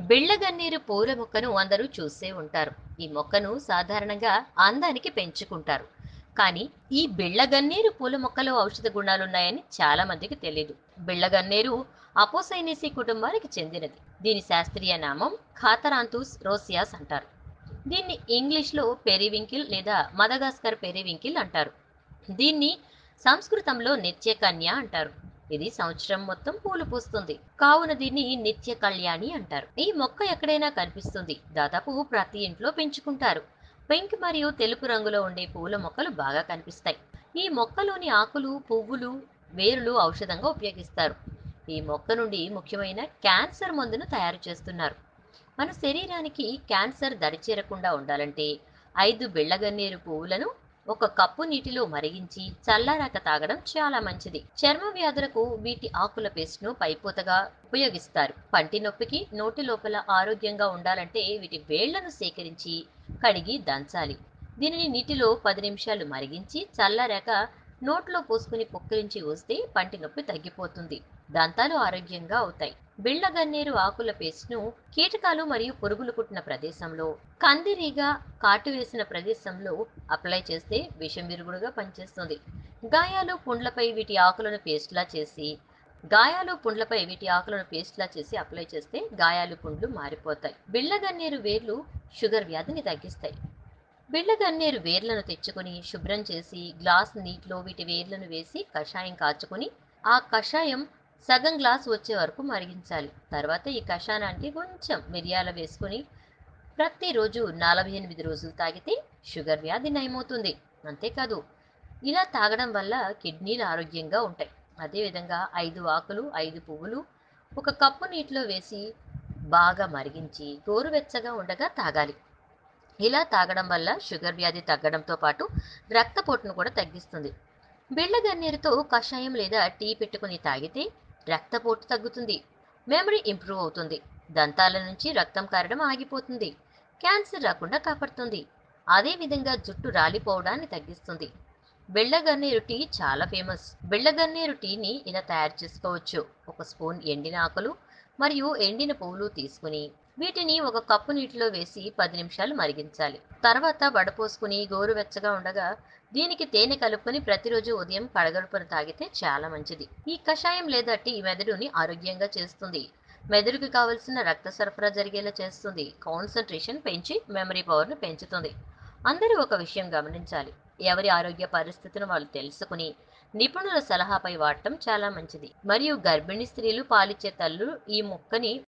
బిళ్ళగన్నేరు పూల మొక్కను అందరూ చూసే ఉంటారు ఈ మొక్కను సాధారణంగా అందానికి పెంచుకుంటారు కానీ ఈ బిళ్ళగన్నేరు పూల మొక్కలో ఔషధ గుణాలున్నాయని చాలా మందికి తెలియదు బిళ్ళగన్నేరు అపోసైనేసి కుటుంబానికి చెందినది దీని శాస్త్రీయ నామం ఖాతరాంతూస్ రోసియాస్ అంటారు దీన్ని ఇంగ్లీష్లో పెరివింకిల్ లేదా మదగాస్కర్ పెరివింకిల్ అంటారు దీన్ని సంస్కృతంలో నిత్యకన్య అంటారు ఇది సంవత్సరం మొత్తం పూలు పూస్తుంది కావున దీన్ని నిత్య కళ్యాణి అంటారు ఈ మొక్క ఎక్కడైనా కనిపిస్తుంది దాదాపు ప్రతి ఇంట్లో పెంచుకుంటారు పింక్ మరియు తెలుపు రంగులో ఉండే పూల మొక్కలు బాగా కనిపిస్తాయి ఈ మొక్కలోని ఆకులు పువ్వులు వేరులు ఔషధంగా ఉపయోగిస్తారు ఈ మొక్క నుండి ముఖ్యమైన క్యాన్సర్ మందును తయారు చేస్తున్నారు మన శరీరానికి క్యాన్సర్ దరిచేరకుండా ఉండాలంటే ఐదు బిళ్ళగన్నేరు పువ్వులను ఒక కప్పు నీటిలో మరిగించి చల్లారాక తాగడం చాలా మంచిది చర్మ వ్యాధులకు వీటి ఆకుల పేస్ట్ ను పైపోతగా ఉపయోగిస్తారు పంటి నొప్పికి నోటి లోపల ఆరోగ్యంగా ఉండాలంటే వీటి వేళ్లను సేకరించి కడిగి దంచాలి దీనిని నీటిలో పది నిమిషాలు మరిగించి చల్లారాక నోట్లో పోసుకుని పుక్కిరించి ఊస్తే పంటి నొప్పి తగ్గిపోతుంది దంతాలు ఆరోగ్యంగా అవుతాయి బిళ్ళ గన్నేరు ఆకుల పేస్ట్ను కీటకాలు మరియు పురుగులు కుట్టిన ప్రదేశంలో కందిరీగా కాటు వేసిన ప్రదేశంలో అప్లై చేస్తే విషం విరుగుడుగా పనిచేస్తుంది గాయాలు పుండ్లపై వీటి ఆకులను పేస్ట్లా చేసి గాయాలు పుండ్లపై వీటి ఆకులను పేస్ట్లా చేసి అప్లై చేస్తే గాయాలు పుండ్లు మారిపోతాయి బిళ్ళ గన్నేరు వేర్లు షుగర్ వ్యాధిని తగ్గిస్తాయి బిళ్ళ గన్నేరు వేర్లను తెచ్చుకొని శుభ్రం చేసి గ్లాస్ నీటిలో వీటి వేర్లను వేసి కషాయం కాచుకొని ఆ కషాయం సగం గ్లాస్ వచ్చే వరకు మరిగించాలి తర్వాత ఈ కషాయానికి కొంచెం మిరియాల వేసుకొని ప్రతిరోజు నలభై ఎనిమిది రోజులు తాగితే షుగర్ వ్యాధి నయమవుతుంది అంతేకాదు ఇలా తాగడం వల్ల కిడ్నీలు ఆరోగ్యంగా ఉంటాయి అదేవిధంగా ఐదు ఆకులు ఐదు పువ్వులు ఒక కప్పు నీటిలో వేసి బాగా మరిగించి గోరువెచ్చగా ఉండగా తాగాలి ఇలా తాగడం వల్ల షుగర్ వ్యాధి తగ్గడంతో పాటు రక్తపోటును కూడా తగ్గిస్తుంది బిళ్ళ గన్నేరుతో కషాయం లేదా టీ పెట్టుకుని తాగితే రక్తపోటు తగ్గుతుంది మెమరీ ఇంప్రూవ్ అవుతుంది దంతాల నుంచి రక్తం కారడం ఆగిపోతుంది క్యాన్సర్ రాకుండా కాపాడుతుంది అదేవిధంగా జుట్టు రాలిపోవడాన్ని తగ్గిస్తుంది బెళ్ళగన్నేరు టీ చాలా ఫేమస్ బెళ్ళగన్నేరు టీని ఇలా తయారు చేసుకోవచ్చు ఒక స్పూన్ ఎండిన ఆకులు మరియు ఎండిన పువ్వులు తీసుకుని వీటిని ఒక కప్పు నీటిలో వేసి పది నిమిషాలు మరిగించాలి తర్వాత వడపోసుకుని గోరువెచ్చగా ఉండగా దీనికి తేనె కలుపుకొని ప్రతిరోజు ఉదయం కడగడుపున తాగితే చాలా మంచిది ఈ కషాయం లేదా టీ మెదడుని ఆరోగ్యంగా చేస్తుంది మెదడుకు కావలసిన రక్త సరఫరా జరిగేలా చేస్తుంది కాన్సన్ట్రేషన్ పెంచి మెమరీ పవర్ను పెంచుతుంది అందరూ ఒక విషయం గమనించాలి ఎవరి ఆరోగ్య పరిస్థితిని వాళ్ళు తెలుసుకుని నిపుణుల సలహాపై వాడటం చాలా మంచిది మరియు గర్భిణీ స్త్రీలు పాలిచ్చే తల్లు ఈ మొక్కని